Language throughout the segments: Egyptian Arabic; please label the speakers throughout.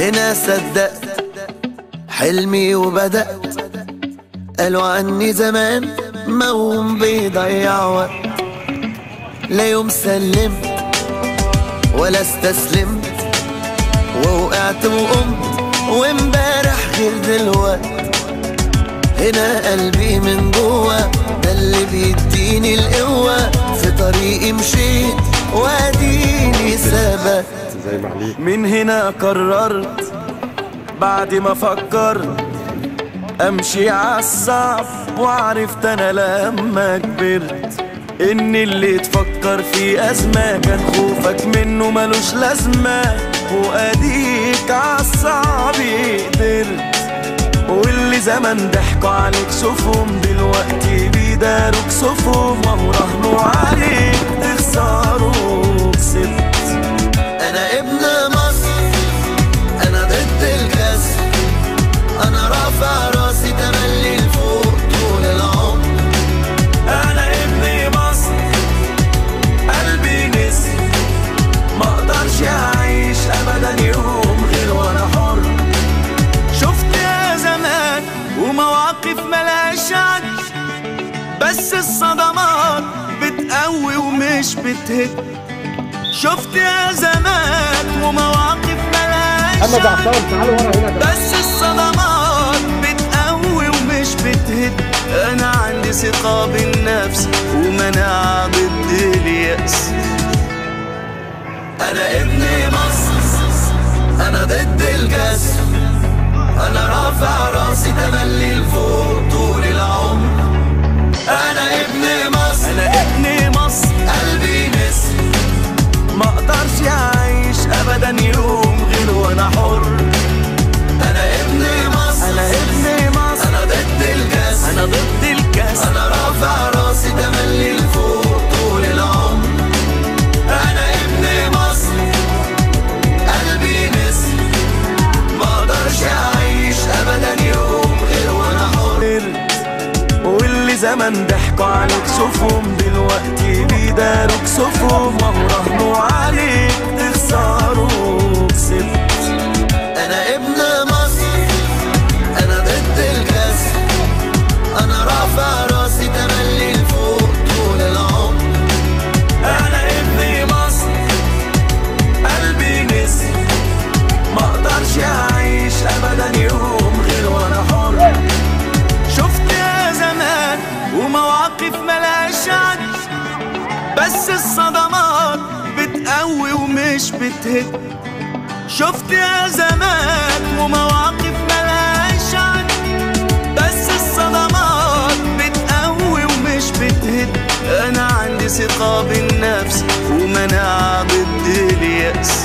Speaker 1: هنا صدقت حلمي وبدأت قالوا عني زمان موم بيضيع وقت لا يوم سلمت ولا استسلمت ووقعت وقمت وامبارح غير دلوقت هنا قلبي من جوا ده اللي بيديني القوة في طريقي مشيت واديني ثبت
Speaker 2: زي ما عليك
Speaker 1: من هنا قررت بعد ما فكرت امشي عالصعب وعرفت انا لما كبرت ان اللي تفكر في ازمة كان خوفك منه ملوش لازمة واديك عالصعب قدرت واللي زمان ضحكوا عليك شوفهم دلوقتي بيداروا كسوفهم وهو راهنوا عليك تخسروا كسبت انا ابن مصر انا ضد الكسر انا رافع راسي تملي لفوق طول العمر انا ابن مصر قلبي نسي ما اقدرش اعيش ابدا يوم غير وانا حر شفت يا زمان ومواقف ملهاش عد بس الصدمات بتقوي ومش بتهد شفت يا زمان ومواقف ملهاش
Speaker 2: محمد
Speaker 1: عد
Speaker 2: عطار تعالوا ورا هنا كده
Speaker 1: بس الصدمات بتقوي ومش بتهد انا عندي ثقة بالنفس ومناعة ضد اليأس انا ابن مصر انا ضد الكسر انا رافع راسي تملي لفوق طول العمر انا ابن مصر انا ابن مصر قلبي نسر ما اقدرش اعيش ابدا يوم غير وانا حر انا ابن مصر انا ابن مصر انا ضد الكاس انا ضد الكاس انا رافع راسي تملي لفوق طول العمر انا ابن مصر قلبي نسر ما اقدرش اعيش ابدا يوم غير وانا حر واللي زمان ضحكوا عليك شوفهم دلوقتي بيداروا كسوفهم وهو راهنوا عليك تخسروا كسبت انا ابن مصر انا ضد الكسر انا رافع راسي تملي لفوق طول العمر انا ابن مصر قلبي نسي ما اقدرش اعيش ابدا يوم غير وانا حر شفت يا زمان ومواقف ملهاش عد بس الصدمات بتقوي ومش بتهد شفت يا زمان ومواقف ملهاش عد بس الصدمات بتقوي ومش بتهد انا عندي ثقة بالنفس ومناعة ضد اليأس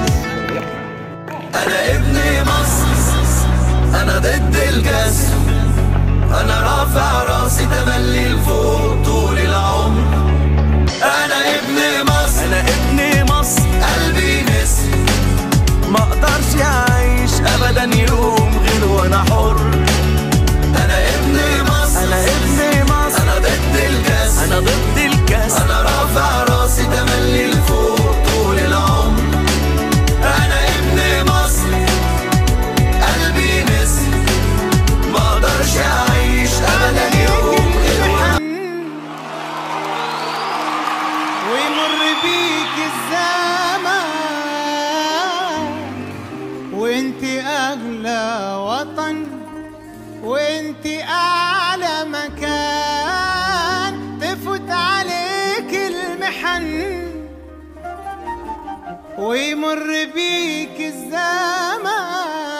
Speaker 1: انا ابن مصر انا ضد الكسر انا رافع راسي تملي لفوق طول العمر انا ابن مصر انا ابن مصر قلبي نسر ما اقدرش اعيش ابدا يوم غير وانا حر انا ابن مصر انا ابن مصر انا ضد الكاس انا ضد الكاس انا رافع راسي تملي لفوق طول العمر انا ابن مصر قلبي نسر ما اقدرش اعيش ابدا يوم غير وانا
Speaker 3: ويمر بيك الزمان وانت اغلى وطن وانت اعلى مكان تفوت عليك المحن ويمر بيك الزمان